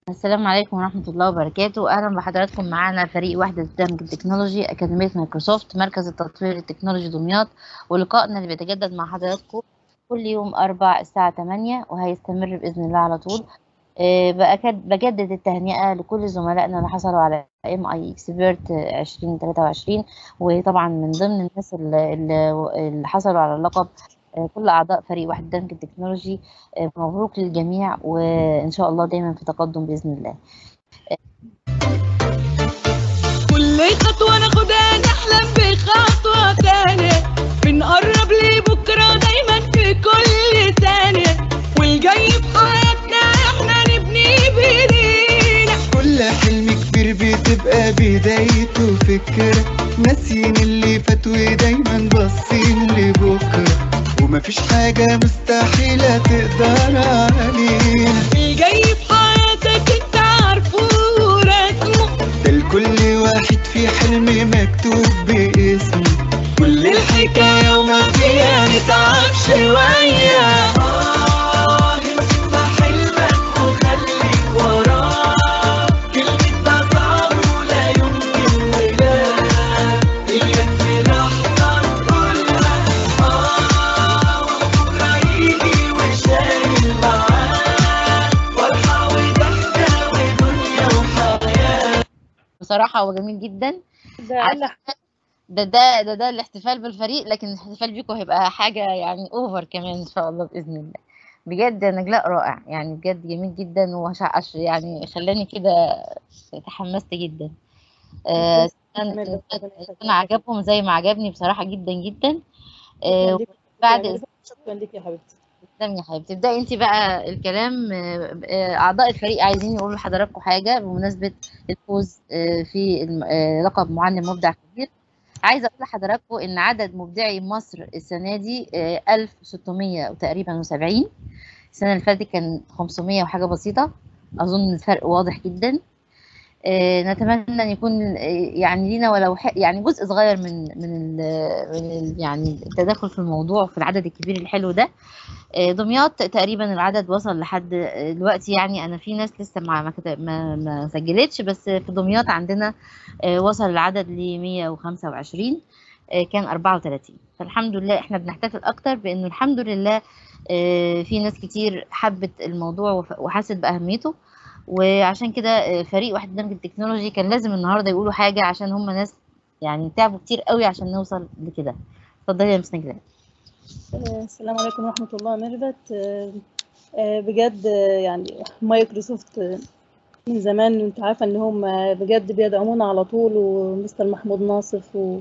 السلام عليكم ورحمة الله وبركاته أهلا بحضراتكم معانا فريق وحدة دمج التكنولوجي أكاديمية مايكروسوفت مركز التطوير التكنولوجي دمياط ولقائنا اللي بيتجدد مع حضراتكم كل يوم أربع الساعة 8 وهيستمر بإذن الله على طول آه، بأكد بجدد التهنئة لكل زملائنا اللي حصلوا على ام اي اكسبيرت 2023 وطبعا من ضمن الناس اللي, اللي حصلوا على اللقب آه، كل اعضاء فريق وحده دمج التكنولوجي آه، مبروك للجميع وان شاء الله دايما في تقدم باذن الله كل خطوة ناخدها نحلم بخطوة تانية بنقرب لبكرة دايما في كل ثانية والجاي في حياتنا احنا نبني بايدينا كل حلم كبير بتبقى بدايته فكرة ناسيين اللي فات ودايما باصين لبكرة ومفيش حاجة مستحيلة تقدر علينا الجاي في حياتك انت عارفه ورسمه ده لكل واحد في حلم مكتوب باسمه كل الحكاية وما فيها نتعب شوية آه انت حلمك وخليك وراه كلمة ده صعب ولا يمكن ولا إياك في لحظة نقولها آه وبكرة يجي وشايل معاه فرحة وضحكة ودنيا وحياة بصراحة هو جميل جدا ده عارفة أقل ده ده ده ده الاحتفال بالفريق لكن الاحتفال بيكم هيبقى حاجة يعني اوفر كمان ان شاء الله بإذن الله بجد يا نجلاء رائع يعني بجد جميل جدا وهش يعني خلاني كده تحمست جدا آه ربنا كان يبارك فيك. كان عجبهم زي ما عجبني بصراحة جدا جدا شكراً آه ليك. بعد يعني شكرا لك يا حبيبتي تسلمي يا حبيبتي ابدأي انت بقى الكلام آه، آه، اعضاء الفريق عايزين يقولوا لحضراتكم حاجة بمناسبة الفوز آه، في الم- آه، لقب معلم مبدع كبير عايزة اقول لحضراتكم ان عدد مبدعي مصر السنة دي آه، 1600 وتقريبا و70 السنة اللي فاتت كان 500 وحاجة بسيطة اظن الفرق واضح جدا آه، نتمنى ان يكون آه، يعني لينا ولو ح- يعني جزء صغير من من ال من ال يعني التدخل في الموضوع في العدد الكبير الحلو ده آه، دمياط تقريبا العدد وصل لحد آه، دلوقتي يعني انا في ناس لسه ما ما كت- ما, ما سجلتش بس في دمياط عندنا آه، وصل العدد ل 125 آه، كان 34 فالحمد لله احنا بنحتفل اكتر بانه الحمد لله آه، في ناس كتير حبت الموضوع وف- وحست باهميته وعشان كده آه، فريق واحد دمج التكنولوجي كان لازم النهارده يقولوا حاجه عشان هم ناس يعني تعبوا كتير قوي عشان نوصل لكده اتفضلي يا مس نجلاء آه، السلام عليكم ورحمة الله ميرفت آه، آه، بجد آه، يعني مايكروسوفت آه، من زمان انت عارفة ان هم بجد بيدعمونا على طول ومستر محمود ناصف و...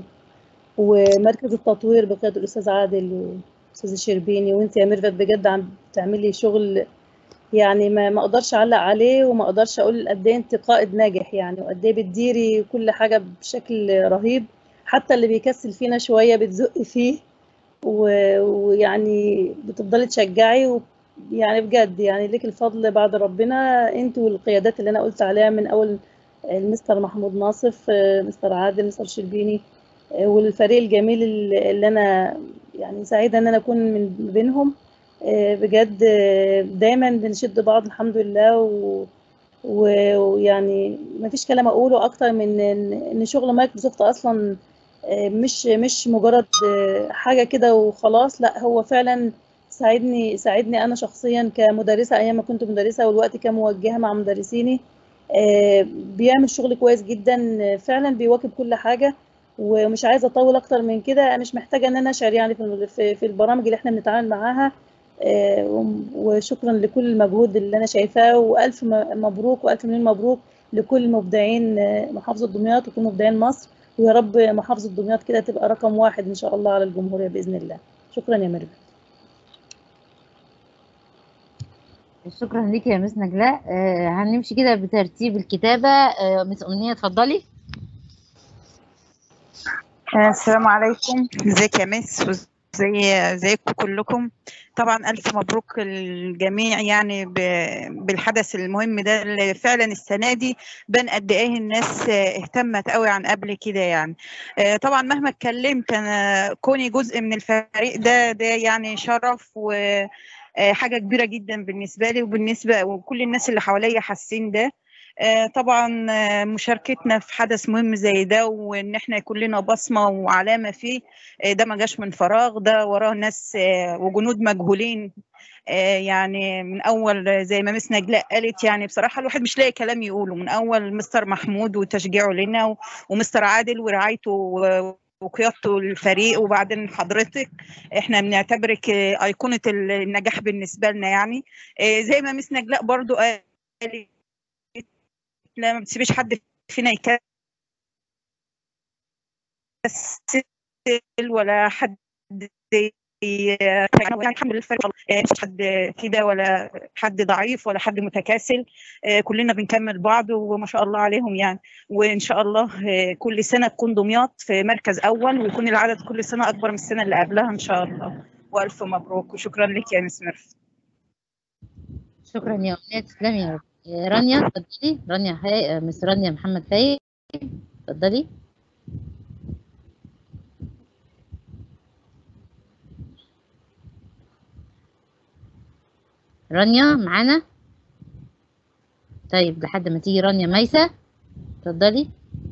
ومركز التطوير بقيادة الأستاذ عادل والأستاذ الشربيني وانت يا ميرفت بجد عم بتعملي شغل يعني ما ما اقدرش اعلق عليه وما اقدرش اقول قد ايه انت قائد ناجح يعني وقد ايه بتديري كل حاجة بشكل رهيب حتى اللي بيكسل فينا شوية بتزقي فيه و- ويعني بتفضلي تشجعي و يعني بجد يعني ليك الفضل بعد ربنا انت والقيادات اللي انا قلت عليها من اول المستر محمود ناصف آه، مستر عادل مستر شربيني آه، والفريق الجميل اللي اللي انا يعني سعيدة ان انا اكون من بينهم آه، بجد آه، دايما بنشد بعض الحمد لله و و- ويعني ما فيش كلام اقوله اكتر من ان إن شغل مايكروسوفت اصلا آه، مش مش مجرد آه، حاجه كده وخلاص لا هو فعلا ساعدني ساعدني انا شخصيا كمدرسه ايام ما كنت مدرسه والوقت كموجهه مع مدرسيني آه، بيعمل شغل كويس جدا آه، فعلا بيواكب كل حاجه ومش عايزه اطول اكتر من كده مش محتاجه ان انا اشعر يعني في الم- في في البرامج اللي احنا بنتعامل معاها آه، وم- وشكرا لكل المجهود اللي انا شايفاه والف م- مبروك والف مليون مبروك لكل مبدعين آه، محافظه دمياط وكل مبدعين مصر ويا رب محافظه دمياط كده تبقى رقم واحد ان شاء الله على الجمهوريه باذن الله شكرا يا ميرفت شكرا ليك يا مس نجلاء آه هنمشي كده بترتيب الكتابة آه مس أمنية اتفضلي السلام عليكم ازيك يا مس وزي ازيكم كلكم طبعا الف مبروك الجميع يعني ب- بالحدث المهم ده اللي فعلا السنه دي بان قد ايه الناس اهتمت قوي عن قبل كده يعني آه، طبعا مهما اتكلمت انا كوني جزء من الفريق ده ده يعني شرف و آه، حاجة كبيرة جدا بالنسبة لي وبالنسبة وكل الناس اللي حواليا حاسين ده آه، طبعا آه، مشاركتنا في حدث مهم زي ده وان احنا يكون لنا بصمة وعلامة فيه آه، ده ما جاش من فراغ ده وراه ناس آه، وجنود مجهولين آه، يعني من اول زي ما مس نجلاء قالت يعني بصراحة الواحد مش لاقي كلام يقوله من اول مستر محمود وتشجيعه لنا و- ومستر عادل ورعايته و- وقيادته للفريق وبعدين حضرتك احنا بنعتبرك آه، ايقونه النجاح بالنسبه لنا يعني آه، زي ما مس نجلاء برضو قالت لا ما بتسيبش حد فينا يكسل ولا حد ي- يعني الحمد لله الفريق آه، مفيش حد كده ولا حد ضعيف ولا حد متكاسل آه، كلنا بنكمل بعض وما شاء الله عليهم يعني وان شاء الله آه، كل سنه تكون دمياط في مركز اول ويكون العدد كل سنه اكبر من السنه اللي قبلها ان شاء الله والف مبروك وشكرا لك يا مس ميرفت شكرا يا أمنية تسلمي يا رب آه، رانيا اتفضلي رانيا هاي آه، مس رانيا محمد فايق اتفضلي رانيا معانا طيب لحد ما تيجي رانيا ميسة اتفضلي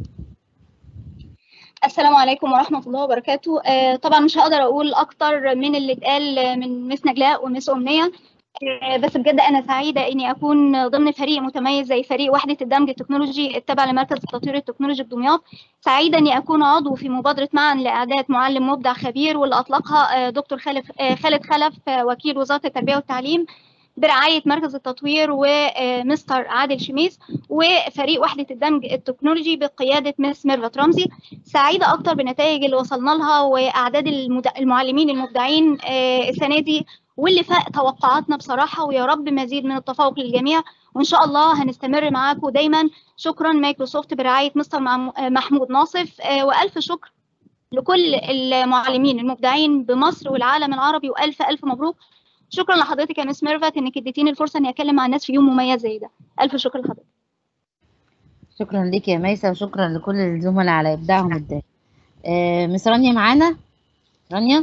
السلام عليكم ورحمة الله وبركاته آه، طبعا مش هقدر أقول أكتر من اللي اتقال من مس نجلاء ومس أمنية آه، بس بجد أنا سعيدة إني أكون ضمن فريق متميز زي فريق وحدة الدمج التكنولوجي التابع لمركز التطوير التكنولوجي بدمياط سعيدة إني أكون عضو في مبادرة معا لإعداد معلم مبدع خبير واللي أطلقها آه، دكتور خالد آه، خالد خلف آه، وكيل وزارة التربية والتعليم برعاية مركز التطوير ومستر عادل شميس وفريق وحدة الدمج التكنولوجي بقيادة مس ميرفت رمزي سعيدة أكتر بالنتائج اللي وصلنا لها وأعداد المد... المعلمين المبدعين آه، السنة دي واللي فاق توقعاتنا بصراحة ويا رب مزيد من التفوق للجميع وإن شاء الله هنستمر معاكم دايما شكرا مايكروسوفت برعاية مستر مع- آه، محمود ناصف آه، وألف شكر لكل المعلمين المبدعين بمصر والعالم العربي وألف ألف مبروك شكرا لحضرتك يا مس ميرفت انك اديتيني الفرصه اني اتكلم مع الناس في يوم مميز زي ده الف شكر لحضرتك شكرا ليك يا ميسة وشكرا لكل الزملاء على إبداعهم الدائم آه، مس رانيا معانا رانيا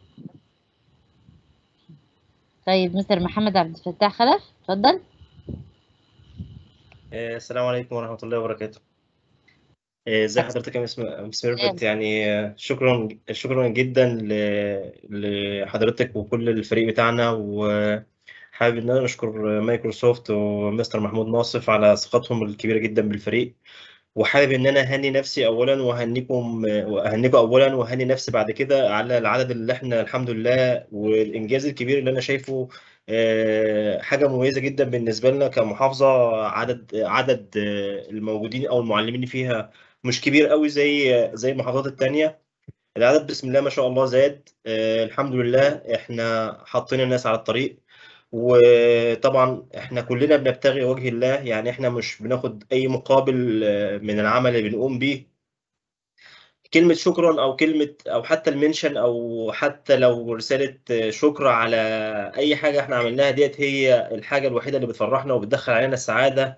طيب مستر محمد عبد الفتاح خلف اتفضل آه، السلام عليكم ورحمة الله وبركاته. آه، ازي حضرتك يا مس مس ميرفت يعني آه، شكرا شكرا جدا ل- لحضرتك وكل الفريق بتاعنا وحابب ان انا اشكر مايكروسوفت ومستر محمود ناصف على ثقتهم الكبيرة جدا بالفريق وحابب ان انا اهني نفسي اولا واهنيكم واهنيكم اولا واهني نفسي بعد كده على العدد اللي احنا الحمد لله والانجاز الكبير اللي انا شايفه آه، حاجه مميزه جدا بالنسبه لنا كمحافظه عدد عدد آه، الموجودين او المعلمين اللي فيها مش كبير قوي زي زي المحافظات التانية العدد بسم الله ما شاء الله زاد آه، الحمد لله احنا حاطين الناس على الطريق وطبعا احنا كلنا بنبتغي وجه الله يعني احنا مش بناخد اي مقابل آه، من العمل اللي بنقوم بيه كلمة شكرا أو كلمة أو حتى المنشن أو حتى لو رسالة شكر على أي حاجة إحنا عملناها ديت هي الحاجة الوحيدة اللي بتفرحنا وبتدخل علينا السعادة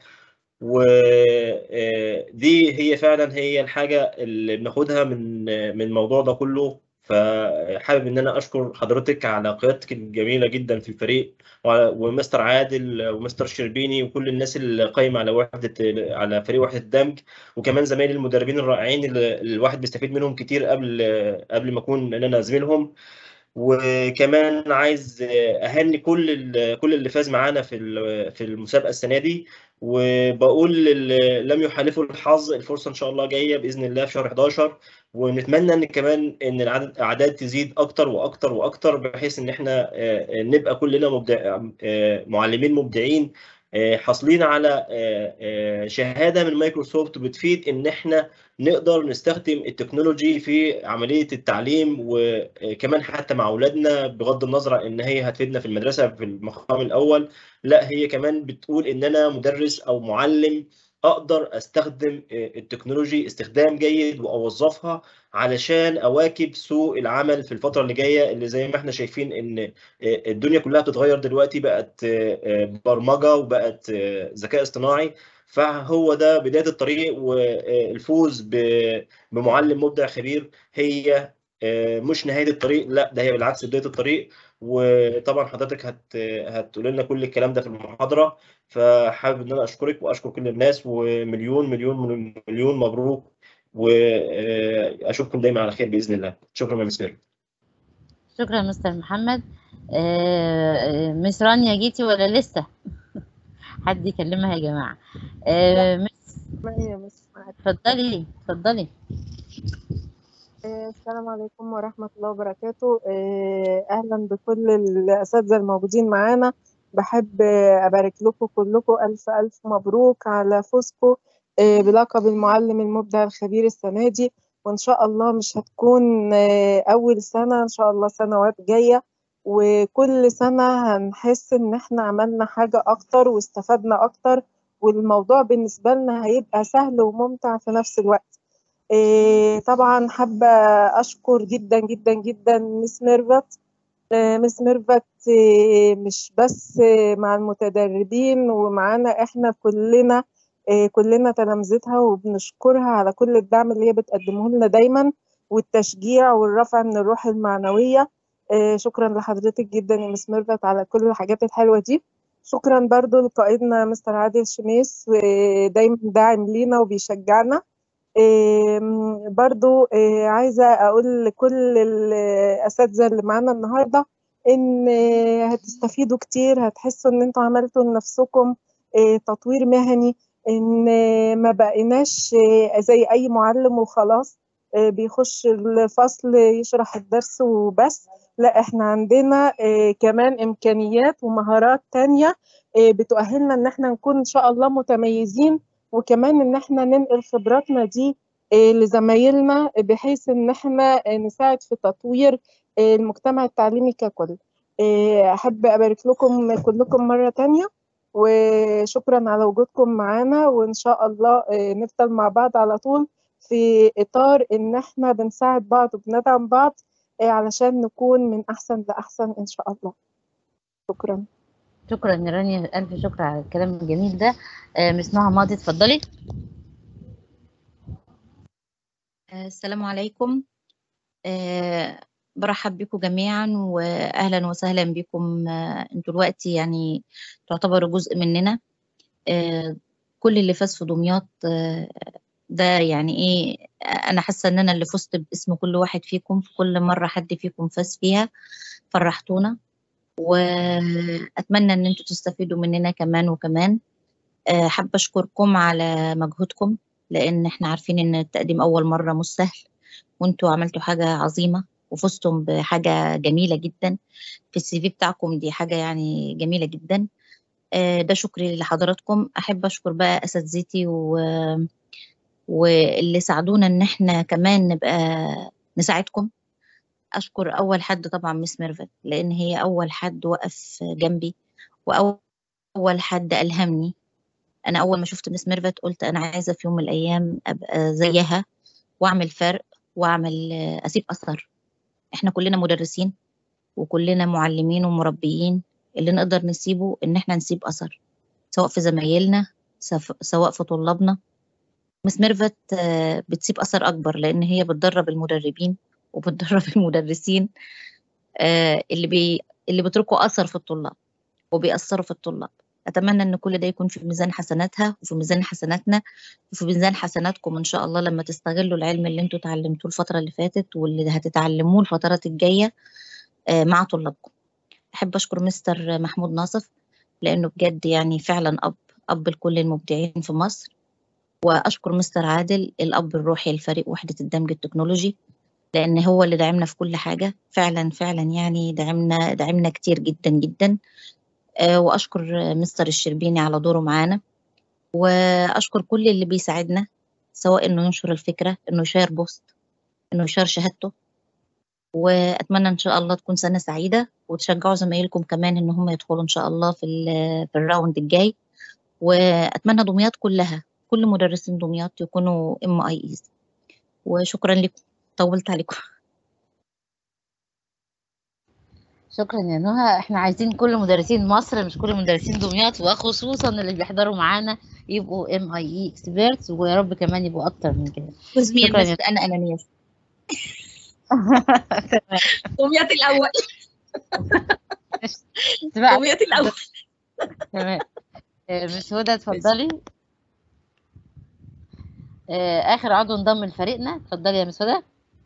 ودي هي فعلا هي الحاجة اللي بناخدها من من الموضوع ده كله فحابب إن أنا أشكر حضرتك على قيادتك الجميلة جدا في الفريق وعلى- ومستر عادل ومستر شربيني وكل الناس اللي قايمة على وحدة على فريق وحدة الدمج وكمان زمايلي المدربين الرائعين اللي الواحد بيستفيد منهم كتير قبل قبل ما اكون ان انا زميلهم وكمان عايز اهني كل ال- كل اللي فاز معانا في ال- في المسابقه السنه دي وبقول للي لم يحالفوا الحظ الفرصه ان شاء الله جايه باذن الله في شهر 11 ونتمنى ان كمان ان العدد الاعداد تزيد اكتر واكتر واكتر بحيث ان احنا آه، نبقى كلنا مبدع آه، معلمين مبدعين آه، حاصلين على آه، آه، شهاده من مايكروسوفت بتفيد ان احنا نقدر نستخدم التكنولوجي في عمليه التعليم وكمان حتى مع اولادنا بغض النظر عن ان هي هتفيدنا في المدرسه في المقام الاول لا هي كمان بتقول ان انا مدرس او معلم اقدر استخدم آه، التكنولوجي استخدام جيد واوظفها علشان اواكب سوق العمل في الفتره اللي جايه اللي زي ما احنا شايفين ان آه، الدنيا كلها بتتغير دلوقتي بقت آه، آه، برمجه وبقت آه، ذكاء اصطناعي فهو ده بدايه الطريق والفوز ب- بمعلم مبدع خبير هي آه، مش نهايه الطريق لا ده هي بالعكس بدايه الطريق وطبعا حضرتك هت هتقول لنا كل الكلام ده في المحاضره فحابب ان انا اشكرك واشكر كل الناس ومليون مليون مليون مبروك واشوفكم دايما على خير باذن الله شكرا يا مسير شكرا مستر محمد آه، آه، مس رانيا جيتي ولا لسه حد يكلمها يا جماعه آه، مس معايا بس معاك. اتفضلي اتفضلي آه، السلام عليكم ورحمة الله وبركاته آه، أهلا بكل الأساتذة الموجودين معانا بحب آه، أبارك لكم كلكم ألف ألف مبروك على فوزكم آه، بلقب المعلم المبدع الخبير السنة دي وإن شاء الله مش هتكون آه، أول سنة إن شاء الله سنوات جاية وكل سنة هنحس إن إحنا عملنا حاجة أكتر واستفدنا أكتر والموضوع بالنسبة لنا هيبقى سهل وممتع في نفس الوقت إيه طبعا حابة أشكر جدا جدا جدا مس ميرفت آه، مس ميرفت آه، مش بس آه، مع المتدربين ومعانا احنا كلنا آه، كلنا تلامذتها وبنشكرها على كل الدعم اللي هي بتقدمه لنا دايما والتشجيع والرفع من الروح المعنوية آه، شكرا لحضرتك جدا يا مس ميرفت على كل الحاجات الحلوة دي شكرا برضو لقائدنا مستر عادل شميس ودايما داعم لينا وبيشجعنا آم، برضو آه، عايزة أقول لكل الأساتذة اللي معانا النهاردة إن آه، هتستفيدوا كتير هتحسوا إن انتوا عملتوا لنفسكم آه، تطوير مهني إن آه، ما بقيناش آه، زي أي معلم وخلاص آه، بيخش الفصل يشرح الدرس وبس لا احنا عندنا آه، كمان إمكانيات ومهارات تانية آه، بتؤهلنا إن احنا نكون إن شاء الله متميزين وكمان ان احنا ننقل خبراتنا دي آه، لزمايلنا بحيث ان احنا آه، نساعد في تطوير آه، المجتمع التعليمي ككل آه، احب ابارك لكم كلكم مرة تانية وشكرا على وجودكم معانا وان شاء الله آه، نفضل مع بعض على طول في اطار ان احنا بنساعد بعض وبندعم بعض آه، علشان نكون من احسن لاحسن ان شاء الله شكرا شكرا يا رانيا الف شكر على الكلام الجميل ده آه، مس نهى ماضي اتفضلي السلام عليكم آه، برحب بكم جميعا واهلا وسهلا بكم آه، انتوا دلوقتي يعني تعتبروا جزء مننا آه، كل اللي فاز في دمياط آه، ده يعني ايه انا حاسه ان انا اللي فزت باسم كل واحد فيكم في كل مره حد فيكم فاز فيها فرحتونا واتمنى ان انتوا تستفيدوا مننا كمان وكمان آه، حابه اشكركم على مجهودكم لان احنا عارفين ان التقديم اول مره مش سهل وانتوا عملتوا حاجه عظيمه وفزتم بحاجه جميله جدا في السي في بتاعكم دي حاجه يعني جميله جدا آه، ده شكري لحضراتكم احب اشكر بقى اساتذتي و... واللي ساعدونا ان احنا كمان نبقى نساعدكم اشكر اول حد طبعا مس ميرفت لان هي اول حد وقف جنبي واول حد الهمني انا اول ما شفت مس ميرفت قلت انا عايزه في يوم من الايام ابقى زيها واعمل فرق واعمل اسيب اثر احنا كلنا مدرسين وكلنا معلمين ومربيين اللي نقدر نسيبه ان احنا نسيب اثر سواء في زمايلنا سف- سواء في طلابنا مس ميرفت آه، بتسيب اثر اكبر لان هي بتدرب المدربين وبتدرب المدرسين آه، اللي بي اللي بيتركوا اثر في الطلاب وبيأثروا في الطلاب اتمنى ان كل ده يكون في ميزان حسناتها وفي ميزان حسناتنا وفي ميزان حسناتكم ان شاء الله لما تستغلوا العلم اللي انتوا اتعلمتوه الفتره اللي فاتت واللي هتتعلموه الفترات الجايه آه، مع طلابكم احب اشكر مستر محمود ناصف لانه بجد يعني فعلا اب اب لكل المبدعين في مصر واشكر مستر عادل الاب الروحي لفريق وحده الدمج التكنولوجي لان هو اللي دعمنا في كل حاجه فعلا فعلا يعني دعمنا دعمنا كتير جدا جدا آه، واشكر مستر الشربيني على دوره معانا واشكر كل اللي بيساعدنا سواء انه ينشر الفكره انه يشير بوست انه يشير شهادته واتمنى ان شاء الله تكون سنه سعيده وتشجعوا زمايلكم كمان ان هم يدخلوا ان شاء الله في ال- في الراوند الجاي واتمنى دمياط كلها كل مدرسين دمياط يكونوا ام اي ايز وشكرا لكم طولت عليكم شكرا يا نهى احنا عايزين كل مدرسين مصر مش كل مدرسين دمياط وخصوصا اللي بيحضروا معانا يبقوا ام اي اي اكسبيرتس ويا رب كمان يبقوا اكتر من كده وزميل شكرا بس يا انا انانيس تمام دمياط الاول بقى يومياتي الاول تمام آه، مس هدى اتفضلي آه، اخر عضو انضم لفريقنا اتفضلي يا مس هدى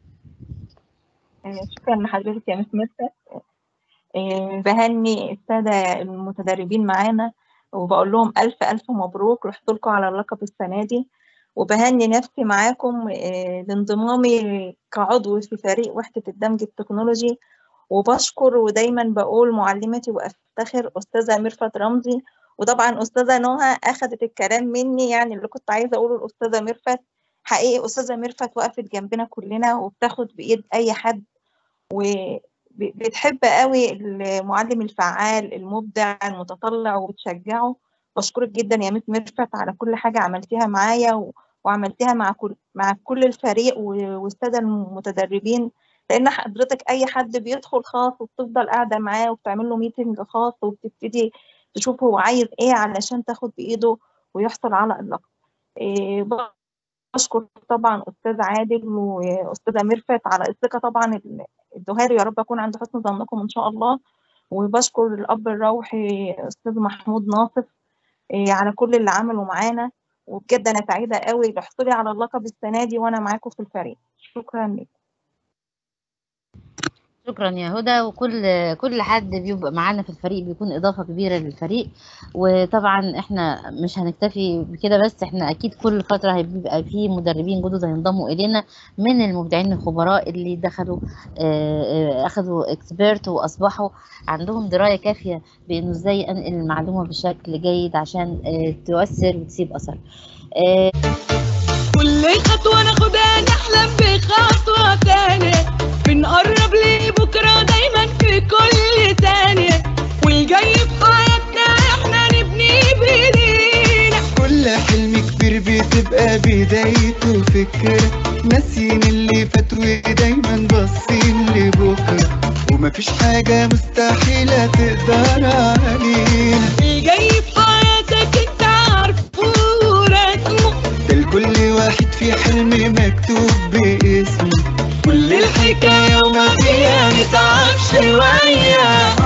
آه، شكرا لحضرتك يا مس ميرفت آه، بهني السادة المتدربين معانا وبقول لهم ألف ألف مبروك رحت لكم على اللقب السنة دي وبهني نفسي معاكم آه، لانضمامي كعضو في فريق وحدة الدمج التكنولوجي وبشكر ودايما بقول معلمتي وأفتخر أستاذة ميرفت رمزي وطبعا أستاذة نهى أخذت الكلام مني يعني اللي كنت عايزة أقوله الأستاذة ميرفت حقيقي أستاذة ميرفت وقفت جنبنا كلنا وبتاخد بإيد أي حد وبتحب قوي المعلم الفعال المبدع المتطلع وبتشجعه بشكرك جدا يا مس ميرفت على كل حاجة عملتيها معايا و- وعملتيها مع كل مع كل الفريق و- والسادة المتدربين لأن حضرتك أي حد بيدخل خاص وبتفضل قاعدة معاه وبتعمل له ميتنج خاص وبتبتدي تشوف هو عايز إيه علشان تاخد بإيده ويحصل على اللقب إيه بشكر طبعا أستاذ عادل وأستاذة ميرفت على الثقة طبعا ادوها لي يا رب أكون عند حسن ظنكم إن شاء الله وبشكر الأب الروحي أستاذ محمود ناصف إيه، على كل اللي عمله معانا وبجد أنا سعيدة قوي بحصولي على اللقب السنة دي وأنا معاكم في الفريق شكرا لك شكرا يا هدى وكل كل حد بيبقى معانا في الفريق بيكون إضافة كبيرة للفريق وطبعا احنا مش هنكتفي بكده بس احنا أكيد كل فترة هيبقى في مدربين جدد هينضموا إلينا من المبدعين الخبراء اللي دخلوا آه، آه، أخذوا اكسبيرت وأصبحوا عندهم دراية كافية بإنه إزاي أنقل المعلومة بشكل جيد عشان آه، تؤثر وتسيب أثر آه، كل خطوة ناخدها نحلم بخطوة تانية بنقرب لبكرة دايما في كل ثانية والجاي في حياتنا احنا نبني بايدينا كل حلم كبير بتبقى بدايته فكرة ناسيين اللي فات ودايما باصين لبكرة ومفيش حاجة مستحيلة تقدر علينا الجاي في حياتك انت عارفه ورسمه ده لكل واحد في حلم مكتوب باسمه كل الحكاية وما فيها نتعب شوية